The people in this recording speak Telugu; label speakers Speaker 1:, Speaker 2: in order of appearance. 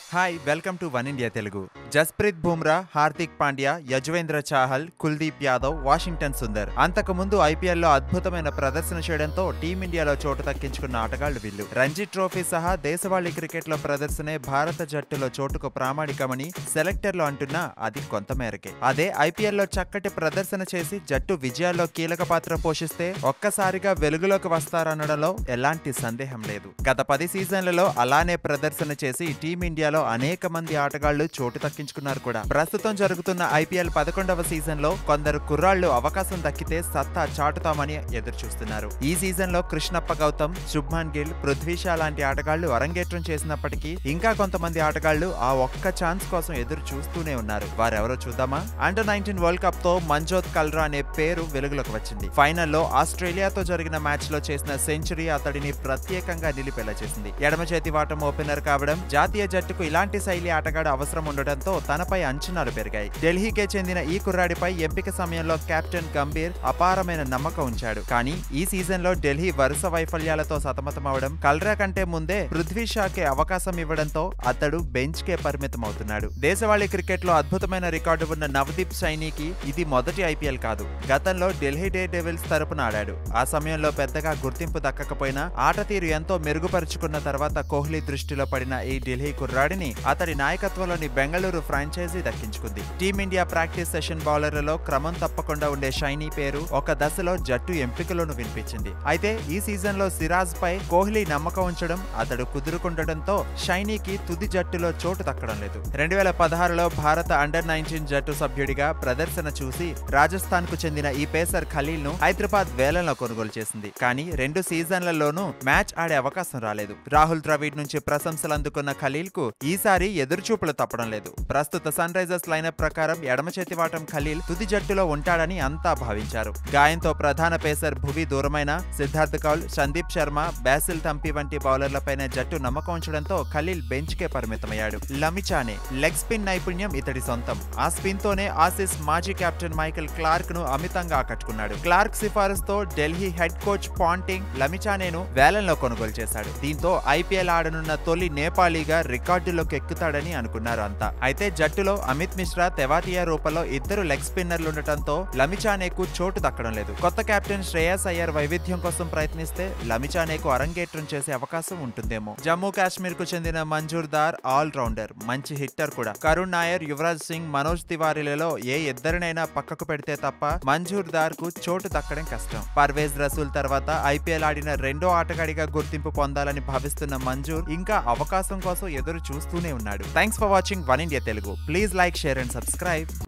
Speaker 1: hi welcome to One India Telugu Jasprit Bumrah Hardik Pandya Yuzvendra Chahal Kuldeep Yadav Washington Sundar అంతకు ముందు ఐపీఎల్లో అద్భుతమైన ప్రదర్శన చేయడంతో టీమిండియాలో చోటు దక్కించుకున్న ఆటగాళ్లు వీళ్ళు రంజీ ట్రోఫీ సహా దేశవాళీ క్రికెట్లో ప్రదర్శనే భారత జట్టులో చోటుకు ప్రామాణికమని సెలెక్టర్లు అంటున్నా అది కొంతమేరకే అదే ఐపీఎల్లో చక్కటి ప్రదర్శన చేసి జట్టు విజయాల్లో కీలక పాత్ర పోషిస్తే ఒక్కసారిగా వెలుగులోకి వస్తారనడంలో ఎలాంటి సందేహం లేదు గత పది సీజన్లలో అలానే ప్రదర్శన చేసి టీమిండియాలో అనేక మంది ఆటగాళ్లు చోటు దక్కించుకున్నారు కూడా ప్రస్తుతం జరుగుతున్న ఐపీఎల్ పదకొండవ సీజన్ లో కొందరు కుర్రాళ్లు అవకాశం దక్కితే సత్తా చాటుతామని ఎదురు చూస్తున్నారు ఈ సీజన్ లో కృష్ణప్ప గౌతమ్ శుభ్మాన్ గిల్ పృథ్వీ షా లాంటి ఆటగాళ్లు అరంగేట్రం చేసినప్పటికీ ఇంకా కొంతమంది ఆటగాళ్లు ఆ ఒక్క ఛాన్స్ కోసం ఎదురు చూస్తూనే ఉన్నారు వారెవరో చూద్దామా అండర్ నైన్టీన్ వరల్డ్ కప్ తో మంజోత్ కల్రా అనే పేరు వెలుగులోకి వచ్చింది ఫైనల్లో ఆస్ట్రేలియాతో జరిగిన మ్యాచ్ లో చేసిన సెంచరీ అతడిని ప్రత్యేకంగా నిలిపేలా చేసింది ఎడమ చేతి వాటం ఓపెనర్ కావడం జాతీయ జట్టుకు ఇలాంటి శైలి ఆటగాడు అవసరం ఉండడంతో తనపై అంచనాలు పెరిగాయి ఢిల్లీకే చెందిన ఈ కుర్రాడిపై ఎంపిక సమయంలో కెప్టెన్ గంభీర్ అపారమైన నమ్మకం ఉంచాడు కానీ ఈ సీజన్ లో ఢిల్లీ వరుస వైఫల్యాలతో సతమతమవడం కల్రా కంటే ముందే పృథ్వీ షాకే అవకాశం ఇవ్వడంతో అతడు బెంచ్ కే పరిమితం అవుతున్నాడు దేశవాళీ క్రికెట్ లో అద్భుతమైన రికార్డు ఉన్న నవదీప్ సైనీకి ఇది మొదటి ఐపీఎల్ కాదు గతంలో ఢిల్లీ డే డెవిల్స్ తరపున ఆడాడు ఆ సమయంలో పెద్దగా గుర్తింపు దక్కకపోయినా ఆట తీరు ఎంతో మెరుగుపరుచుకున్న తర్వాత కోహ్లీ దృష్టిలో పడిన ఈ ఢిల్లీ కుర్రాడిని అతడి నాయకత్వంలోని బెంగళూరు ఫ్రాంచైజీ దక్కించుకుంది టీమిండియా ప్రాక్టీస్ సెషన్ బౌలర్లలో క్రమం తప్పకుండా ఉండే షైనీ పేరు ఒక దశలో జట్టు ఎంపికలోను వినిపించింది అయితే ఈ సీజన్ లో సిరాజ్ పై కోహ్లీ నమ్మకం ఉంచడం అతడు కుదురుకుండటంతో షైనీకి తుది జట్టులో చోటు దక్కడం లేదు రెండు వేల పదహారులో భారత అండర్ నైన్టీన్ జట్టు సభ్యుడిగా ప్రదర్శన చూసి రాజస్థాన్ కు చెందిన ఈ పేసర్ ఖలీల్ ను హైదరాబాద్ వేలంలో కొనుగోలు చేసింది కానీ రెండు సీజన్లలోనూ మ్యాచ్ ఆడే అవకాశం రాలేదు రాహుల్ ద్రవిడ్ నుంచి ప్రశంసలు అందుకున్న ఖలీల్ కు ఈసారి ఎదురుచూపులు తప్పడం లేదు ప్రస్తుత సన్ రైజర్స్ లైనప్ ప్రకారం ఎడమ చేతి వాటం ఖలీల్ తుది జట్టులో ఉంటాడని అంతా భావించారు గాయంతో ప్రధాన పేసర్ భువి దూరమైన సిద్ధార్థ్ కౌల్ సందీప్ శర్మ బ్యాసిల్ తంపి వంటి బౌలర్లపైన జట్టు నమ్మకం ఉంచడంతో ఖలీల్ బెంచ్ కే పరిమితమయ్యాడు లమిచానే లెగ్ స్పిన్ నైపుణ్యం ఇతడి సొంతం ఆ స్పిన్ తోనే ఆసిస్ మాజీ కెప్టెన్ మైకెల్ క్లార్క్ ను అమితంగా ఆకట్టుకున్నాడు క్లార్క్ సిఫారసుతో ఢిల్లీ హెడ్ కోచ్ పాంటింగ్ లమిచానేను వేలంలో కొనుగోలు చేశాడు దీంతో ఐపీఎల్ ఆడనున్న తొలి నేపాలీగా రికార్డులోకి ఎక్కుతాడని అనుకున్నారు అంతా అయితే జట్టులో అమిత్ మిశ్రా తెవాతియా రూపంలో ఇద్దరు లెగ్ స్పిన్నర్లు ఉండటంతో లమిచానేకు చోటు దక్కడం లేదు కొత్త కెప్టెన్ శ్రేయస్ అయ్యర్ వైవిధ్యం కోసం ప్రయత్నిస్తే లమిచానేకు అరంగేట్రం చేసే అవకాశం ఉంటుందేమో జమ్మూ కాశ్మీర్ కు చెందిన మంజూర్ దార్ ఆల్ రౌండర్ మంచి హిట్టర్ కూడా కరుణ్ నాయర్ యువరాజ్ సింగ్ మనోజ్ తివారీలలో ఏ ఇద్దరినైనా పక్కకు పెడితే తప్ప మంజూర్ దార్ కు చోటు దక్కడం కష్టం పర్వేజ్ రసూల్ తర్వాత ఐపీఎల్ ఆడిన రెండో ఆటగాడిగా గుర్తింపు పొందాలని భావిస్తున్న మంజూర్ ఇంకా అవకాశం కోసం ఎదురు చూస్తూనే ఉన్నాడు thanks for watching One India Telugu please like share and subscribe